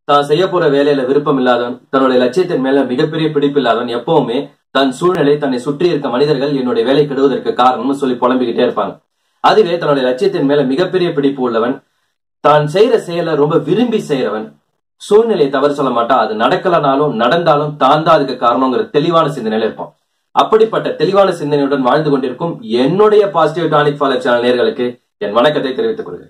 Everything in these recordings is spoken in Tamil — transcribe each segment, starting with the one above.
தான் செய்ய போற வேலையில விருப்பம் இல்லாதவன் தன்னுடைய லட்சியத்தின் மேல மிகப்பெரிய பிடிப்பு இல்லாதவன் எப்பவுமே தன் சூழ்நிலை தன்னை சுற்றி இருக்க மனிதர்கள் என்னுடைய வேலை கெடுவதற்கு காரணம்னு சொல்லி புலம்பிக்கிட்டே இருப்பாங்க அதுவே தன்னுடைய லட்சியத்தின் மேல மிகப்பெரிய பிடிப்பு உள்ளவன் தான் செய்யற செயலை ரொம்ப விரும்பி செய்யறவன் சூழ்நிலையை தவறு சொல்ல மாட்டான் அது நடக்கலனாலும் நடந்தாலும் தான் தான் அதுக்கு காரணங்கிற தெளிவான சிந்தனையில இருப்பான் அப்படிப்பட்ட தெளிவான சிந்தனையுடன் வாழ்ந்து கொண்டிருக்கும் என்னுடைய பாசிட்டிவ் டானிக் ஃபாலோ சேனல் நேர்களுக்கு என் வணக்கத்தை தெரிவித்துக் கொள்கிறேன்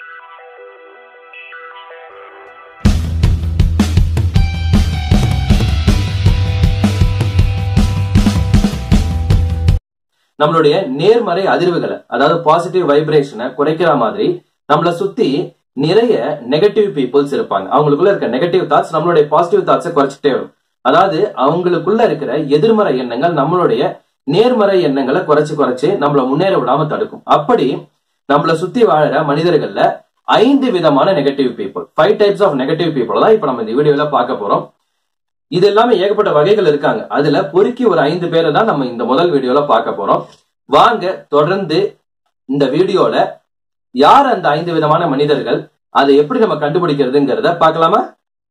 நம்மளுடைய நேர்மறை அதிர்வுகளை அதாவது பாசிட்டிவ் வைப்ரேஷனை குறைக்கிற மாதிரி நம்மளை சுத்தி நிறைய நெகட்டிவ் பீப்புள்ஸ் இருப்பாங்க அவங்களுக்குள்ள இருக்க நெகட்டிவ் தாட்ஸ் நம்மளுடைய பாசிட்டிவ் தாட்ஸை குறைச்சிட்டே வரும் அதாவது அவங்களுக்குள்ள இருக்கிற எதிர்மறை எண்ணங்கள் நம்மளுடைய நேர்மறை எண்ணங்களை குறைச்சு குறைச்சு நம்மள முன்னேற விடாம தடுக்கும் அப்படி நம்மள சுத்தி வாழற மனிதர்கள்ல ஐந்து விதமான negative people five types of negative people தான் இப்ப நம்ம இந்த வீடியோல பார்க்க போறோம் இது எல்லாமே ஏகப்பட்ட வகைகள் இருக்காங்க அதுல பொறுக்கி ஒரு ஐந்து பேரை தான் நம்ம இந்த முதல் வீடியோல பார்க்க போறோம் வாங்க தொடர்ந்து இந்த வீடியோல யார் அந்த ஐந்து விதமான மனிதர்கள் அதை எப்படி நம்ம கண்டுபிடிக்கிறதுங்கிறத பார்க்கலாமா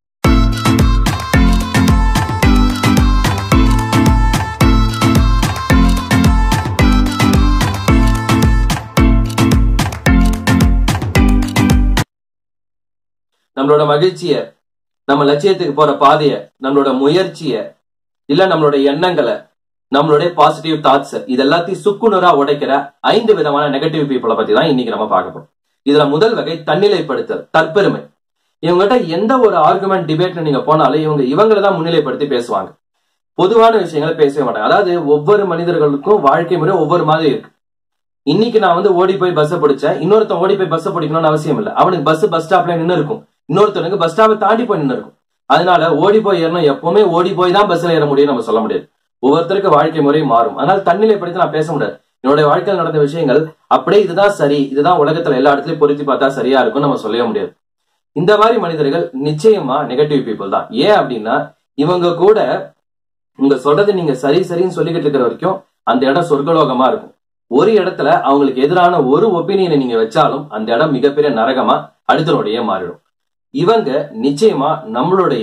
நம்மளோட மகிழ்ச்சிய நம்ம லட்சியத்துக்கு போற பாதைய நம்மளோட முயற்சிய இல்ல நம்மளோட எண்ணங்களை நம்மளுடைய பாசிட்டிவ் தாட்ஸ் இது எல்லாத்தையும் சுக்குநூறா உடைக்கிற ஐந்து விதமான நெகட்டிவ் பீப்புளை பத்தி தான் இன்னைக்கு நம்ம பார்க்க போறோம் இதுல முதல் வகை தன்னிலைப்படுத்தல் தற்பெருமை இவங்ககிட்ட எந்த ஒரு ஆர்குமெண்ட் டிபேட்ல நீங்க போனாலும் இவங்க இவங்களை தான் முன்னிலைப்படுத்தி பேசுவாங்க பொதுவான விஷயங்களை பேசவே மாட்டாங்க அதாவது ஒவ்வொரு மனிதர்களுக்கும் வாழ்க்கை முறை ஒவ்வொரு மாதிரி இருக்கு இன்னைக்கு நான் வந்து ஓடி போய் பஸ்ஸை பிடிச்சேன் இன்னொருத்தன் ஓடி போய் பஸ்ஸை பிடிக்கணும்னு அவசியம் இல்லை அவனுக்கு பஸ் பஸ் ஸ்டாப்ல நின்று இருக்கும் இன்னொருத்தனுக்கு பஸ் ஸ்டாப்பை தாண்டி போய் நின்று இருக்கும் அதனால ஓடி போய் ஏறணும் எப்பவுமே ஓடி போய் தான் பஸ்ல ஏற முடியும் நம்ம சொல்ல முடியாது ஒவ்வொருத்தருக்கு வாழ்க்கை முறை மாறும் அதனால தன்னிலைப்படுத்தி நான் பேச முடியாது என்னுடைய வாழ்க்கையில் நடந்த விஷயங்கள் அப்படியே இதுதான் சரி இதுதான் உலகத்துல எல்லா இடத்துலயும் பொருத்தி பார்த்தா சரியா இருக்கும் நம்ம சொல்லவே முடியாது இந்த மாதிரி மனிதர்கள் நிச்சயமா நெகட்டிவ் பீப்புள் தான் ஏன் அப்படின்னா இவங்க கூட உங்க சொல்றது நீங்க சரி சரின்னு சொல்லிக்கிட்டு இருக்கிற வரைக்கும் அந்த இடம் சொர்க்கலோகமா இருக்கும் ஒரு இடத்துல அவங்களுக்கு எதிரான ஒரு ஒப்பீனியனை நீங்க வச்சாலும் அந்த இடம் மிகப்பெரிய நரகமா அடுத்தனுடைய மாறிடும் இவங்க நிச்சயமா நம்மளுடைய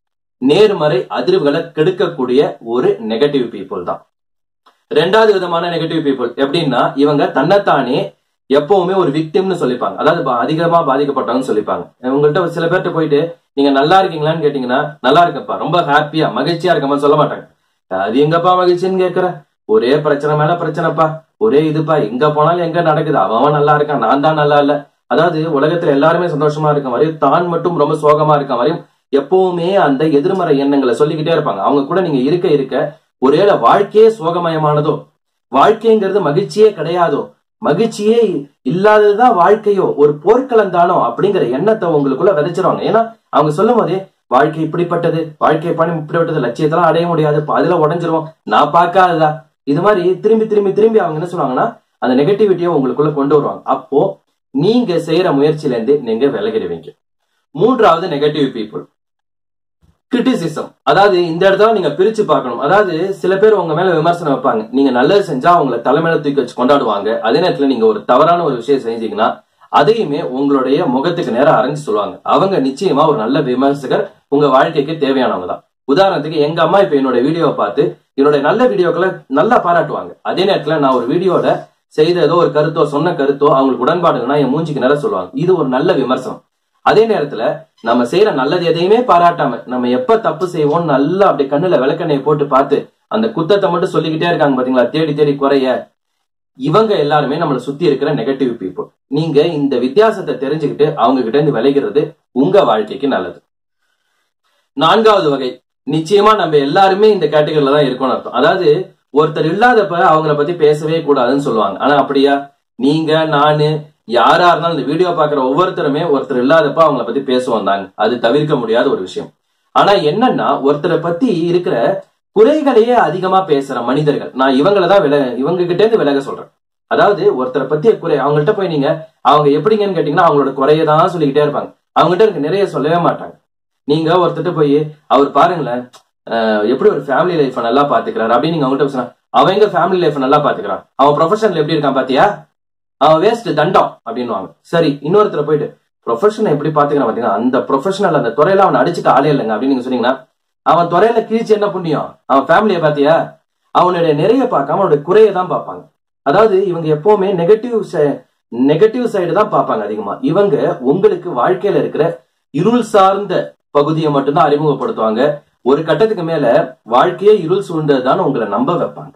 நேர்மறை அதிர்வுகளை கெடுக்கக்கூடிய ஒரு நெகட்டிவ் பீப்புள் தான் ரெண்டாவது விதமான நெகட்டிவ் பீப்புள் எப்படின்னா இவங்க தன்னைத்தானே எப்பவுமே ஒரு விக்டிம்னு சொல்லிப்பாங்க அதாவது பா- அதிகமா பாதிக்கப்பட்டவங்க சொல்லிப்பாங்க உங்கள்கிட்ட ஒரு சில பேர்கிட்ட போயிட்டு நீங்க நல்லா இருக்கீங்களான்னு கேட்டீங்கன்னா நல்லா இருக்கப்பா ரொம்ப ஹாப்பியா மகிழ்ச்சியா இருக்கமா சொல்ல மாட்டாங்க அது எங்கப்பா மகிழ்ச்சின்னு கேக்குற ஒரே பிரச்சனை மேல பிரச்சனைப்பா ஒரே இதுப்பா எங்க போனாலும் எங்க நடக்குது அவன் அவன் நல்லா இருக்கான் நான் தான் நல்லா இல்ல அதாவது உலகத்துல எல்லாருமே சந்தோஷமா இருக்க வரையும் தான் மட்டும் ரொம்ப சோகமா இருக்க வரையும் எப்பவுமே அந்த எதிர்மறை எண்ணங்களை சொல்லிக்கிட்டே இருப்பாங்க அவங்க கூட நீங்க இருக்க இருக்க ஒருவேளை வாழ்க்கையே சோகமயமானதோ வாழ்க்கைங்கிறது மகிழ்ச்சியே கிடையாதோ மகிழ்ச்சியே இல்லாததுதான் வாழ்க்கையோ ஒரு போர்க்களம் தானோ அப்படிங்கிற எண்ணத்தை உங்களுக்குள்ள விதைச்சிருவாங்க ஏன்னா அவங்க சொல்லும் போதே வாழ்க்கை இப்படிப்பட்டது வாழ்க்கை பணம் இப்படிப்பட்டது லட்சியத்தெல்லாம் அடைய முடியாது அதுல உடஞ்சிருவோம் நான் பார்க்காததா இது மாதிரி திரும்பி திரும்பி திரும்பி அவங்க என்ன சொல்லுவாங்கன்னா அந்த நெகட்டிவிட்டியை உங்களுக்குள்ள கொண்டு வருவாங்க அப்போ நீங்க செய்யற முயற்சியில இருந்து நீங்க விலகிடுவீங்க மூன்றாவது நெகட்டிவ் பீப்புள் கிரிட்டிசிசம் அதாவது இந்த இடத்துல நீங்க பிரிச்சு பார்க்கணும் அதாவது சில பேர் உங்க மேல விமர்சனம் வைப்பாங்க நீங்க நல்லது செஞ்சா உங்களை தலைமையில தூக்கி வச்சு கொண்டாடுவாங்க அதே நேரத்துல நீங்க ஒரு தவறான ஒரு விஷயம் செஞ்சீங்கன்னா அதையுமே உங்களுடைய முகத்துக்கு நேரம் அரைஞ்சு சொல்லுவாங்க அவங்க நிச்சயமா ஒரு நல்ல விமர்சகர் உங்க வாழ்க்கைக்கு தேவையானவங்க தான் உதாரணத்துக்கு எங்க அம்மா இப்ப என்னோட வீடியோவை பார்த்து என்னோட நல்ல வீடியோக்களை நல்லா பாராட்டுவாங்க அதே நேரத்துல நான் ஒரு வீடியோல செய்த ஏதோ ஒரு கருத்தோ சொன்ன கருத்தோ அவங்களுக்கு உடன்பாடுங்கன்னா என் மூஞ்சிக்கு நேரம் சொல்லுவாங்க இது ஒரு நல்ல விமர்சனம் அதே நேரத்துல நம்ம செய்யற நல்லது எதையுமே பாராட்டாம நம்ம எப்ப தப்பு செய்வோம் நல்லா அப்படி கண்ணுல விளக்கெண்ணெயை போட்டு பார்த்து அந்த குத்தத்தை மட்டும் சொல்லிக்கிட்டே இருக்காங்க பாத்தீங்களா தேடி தேடி குறைய இவங்க எல்லாருமே நம்மளை சுத்தி இருக்கிற நெகட்டிவ் பீப்புள் நீங்க இந்த வித்தியாசத்தை தெரிஞ்சுக்கிட்டு அவங்க கிட்ட இருந்து விளைகிறது உங்க வாழ்க்கைக்கு நல்லது நான்காவது வகை நிச்சயமா நம்ம எல்லாருமே இந்த கேட்டகரியில தான் இருக்கணும்னு அர்த்தம் அதாவது ஒருத்தர் இல்லாதப்ப அவங்கள பத்தி பேசவே கூடாதுன்னு சொல்லுவாங்க ஆனா அப்படியா நீங்க நானு யாரா இருந்தாலும் இந்த வீடியோ பாக்குற ஒவ்வொருத்தருமே ஒருத்தர் இல்லாதப்ப அவங்கள பத்தி பேசுவோம் தாங்க அது தவிர்க்க முடியாத ஒரு விஷயம் ஆனா என்னன்னா ஒருத்தரை பத்தி இருக்கிற குறைகளையே அதிகமா பேசுற மனிதர்கள் நான் இவங்கள தான் விலக இவங்க கிட்ட இருந்து விலக சொல்றேன் அதாவது ஒருத்தரை பத்தி குறை அவங்கள்ட்ட போய் நீங்க அவங்க எப்படிங்கன்னு கேட்டீங்கன்னா அவங்களோட குறையை தான் சொல்லிக்கிட்டே இருப்பாங்க அவங்ககிட்ட எனக்கு நிறைய சொல்லவே மாட்டாங்க நீங்க ஒருத்தர்ட்ட போய் அவர் பாருங்களேன் அஹ், எப்படி ஒரு ஃபேமிலி லைஃப் நல்லா பாத்துக்கிறாரு அப்படின்னு நீங்க அவங்ககிட்ட சொன்னா அவன் எங்க ஃபேமிலி லைஃப் நல்லா பாத்துக்கிறான் அவன் ப்ரொஃபஷனல் எப்படி இருக்கான் பாத்தியா அவன் வேஸ்ட் தண்டம் அப்படின்னுவாங்க சரி இன்னொருத்தர போயிட்டு ப்ரொஃபஷனை எப்படி பாத்துக்கிறான் பாத்தீங்கன்னா அந்த ப்ரொஃபஷனல் அந்த துறையில அவன் அடிச்சுட்டு ஆளே இல்லைங்க அப்படின்னு நீங்க சொன்னீங்கன்னா அவன் துறையில கிழிச்சு என்ன புண்ணியம் அவன் ஃபேமிலியை பாத்தியா அவனுடைய நிறைய பார்க்காம அவனுடைய குறையை தான் பார்ப்பாங்க அதாவது இவங்க எப்பவுமே நெகட்டிவ் நெகட்டிவ் சைடு தான் பார்ப்பாங்க அதிகமா இவங்க உங்களுக்கு வாழ்க்கையில இருக்கிற இருள் சார்ந்த பகுதியை மட்டும்தான் அறிமுகப்படுத்துவாங்க ஒரு கட்டத்துக்கு மேல வாழ்க்கையே இருள் சூழ்ந்ததுதான் உங்களை நம்ப வைப்பாங்க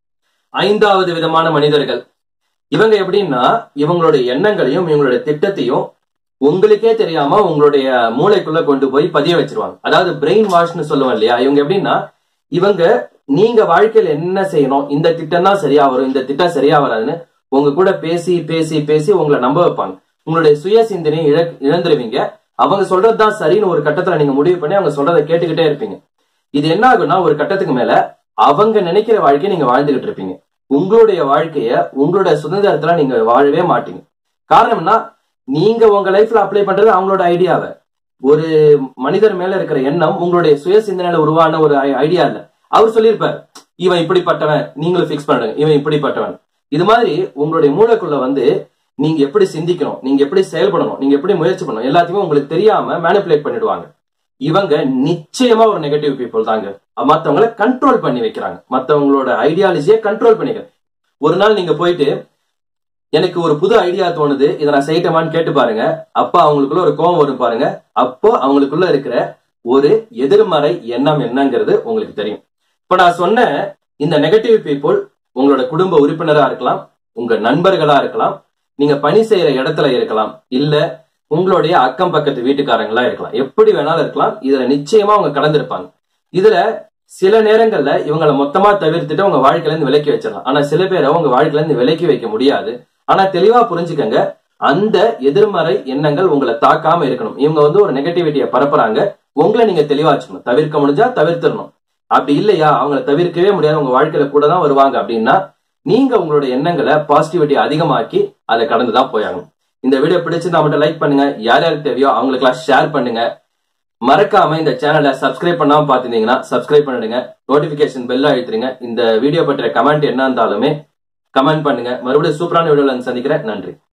ஐந்தாவது விதமான மனிதர்கள் இவங்க எப்படின்னா இவங்களுடைய எண்ணங்களையும் இவங்களுடைய திட்டத்தையும் உங்களுக்கே தெரியாம உங்களுடைய மூளைக்குள்ள கொண்டு போய் பதிய வச்சிருவாங்க அதாவது பிரெயின் வாஷ்னு சொல்லுவோம் இல்லையா இவங்க எப்படின்னா இவங்க நீங்க வாழ்க்கையில என்ன செய்யணும் இந்த திட்டம் தான் சரியா வரும் இந்த திட்டம் சரியா வராதுன்னு உங்க கூட பேசி பேசி பேசி உங்களை நம்ப வைப்பாங்க உங்களுடைய சுய சிந்தனையை இழ இழந்துருவீங்க அவங்க சொல்றதுதான் சரின்னு ஒரு கட்டத்துல நீங்க முடிவு பண்ணி அவங்க சொல்றதை கேட்டுக்கிட்டே இருப்பீங்க இது என்ன ஆகும்னா ஒரு கட்டத்துக்கு மேல அவங்க நினைக்கிற வாழ்க்கையை நீங்க வாழ்ந்துகிட்டு இருப்பீங்க உங்களுடைய வாழ்க்கைய உங்களுடைய சுதந்திரத்துல நீங்க வாழவே மாட்டீங்க காரணம்னா நீங்க உங்க லைஃப்ல அப்ளை பண்றது அவங்களோட ஐடியாவை ஒரு மனிதர் மேல இருக்கிற எண்ணம் உங்களுடைய சுய சிந்தனையில உருவான ஒரு ஐடியா இல்ல அவர் சொல்லியிருப்பார் இவன் இப்படிப்பட்டவன் நீங்களும் ஃபிக்ஸ் பண்ணுங்க இவன் இப்படிப்பட்டவன் இது மாதிரி உங்களுடைய மூளைக்குள்ள வந்து நீங்க எப்படி சிந்திக்கணும் நீங்க எப்படி செயல்படணும் நீங்க எப்படி முயற்சி பண்ணணும் எல்லாத்தையுமே உங்களுக்கு தெரியாம மேனிப்புலேட் பண்ணிடுவாங்க இவங்க நிச்சயமா ஒரு நெகட்டிவ் பீப்புள் தாங்க மத்தவங்களை கண்ட்ரோல் பண்ணி வைக்கிறாங்க மத்தவங்களோட ஐடியாலஜியை கண்ட்ரோல் பண்ணிக்கிறாங்க ஒரு நாள் நீங்க போயிட்டு எனக்கு ஒரு புது ஐடியா தோணுது இதை நான் செய்யட்டமான்னு கேட்டு பாருங்க அப்ப அவங்களுக்குள்ள ஒரு கோவம் வரும் பாருங்க அப்போ அவங்களுக்குள்ள இருக்கிற ஒரு எதிர்மறை எண்ணம் என்னங்கிறது உங்களுக்கு தெரியும் இப்ப நான் சொன்ன இந்த நெகட்டிவ் பீப்புள் உங்களோட குடும்ப உறுப்பினரா இருக்கலாம் உங்க நண்பர்களா இருக்கலாம் நீங்க பணி செய்யற இடத்துல இருக்கலாம் இல்ல உங்களுடைய அக்கம் பக்கத்து வீட்டுக்காரங்களா இருக்கலாம் எப்படி வேணாலும் இருக்கலாம் இதுல நிச்சயமா அவங்க கலந்துருப்பாங்க இதுல சில நேரங்கள்ல இவங்களை மொத்தமா தவிர்த்துட்டு உங்க வாழ்க்கையில இருந்து விலக்கி வச்சிடலாம் ஆனா சில பேரை உங்க வாழ்க்கையில இருந்து விலக்கி வைக்க முடியாது ஆனா தெளிவா புரிஞ்சுக்கங்க அந்த எதிர்மறை எண்ணங்கள் உங்களை தாக்காம இருக்கணும் இவங்க வந்து ஒரு நெகட்டிவிட்டியை பரப்புறாங்க உங்களை நீங்க தெளிவா வச்சுக்கணும் தவிர்க்க முடிஞ்சா தவிர்த்திடணும் அப்படி இல்லையா அவங்கள தவிர்க்கவே முடியாது உங்க வாழ்க்கையில கூட தான் வருவாங்க அப்படின்னா நீங்க உங்களோட எண்ணங்களை பாசிட்டிவிட்டி அதிகமாக்கி அதை கடந்துதான் போயாகணும் இந்த வீடியோ பிடிச்சிருந்தா மட்டும் லைக் பண்ணுங்க யார் யாருக்கு தேவையோ அவங்களுக்கெல்லாம் ஷேர் பண்ணுங்க மறக்காம இந்த சேனலை சப்ஸ்கிரைப் பண்ணாம பாத்திருந்தீங்கன்னா சப்ஸ்கிரைப் பண்ணிடுங்க நோட்டிபிகேஷன் பெல் அழுத்துருங்க இந்த வீடியோ பற்றிய கமெண்ட் என்ன இருந்தாலுமே கமெண்ட் பண்ணுங்க மறுபடியும் சூப்பரான வீடியோல சந்திக்கிறேன் நன்றி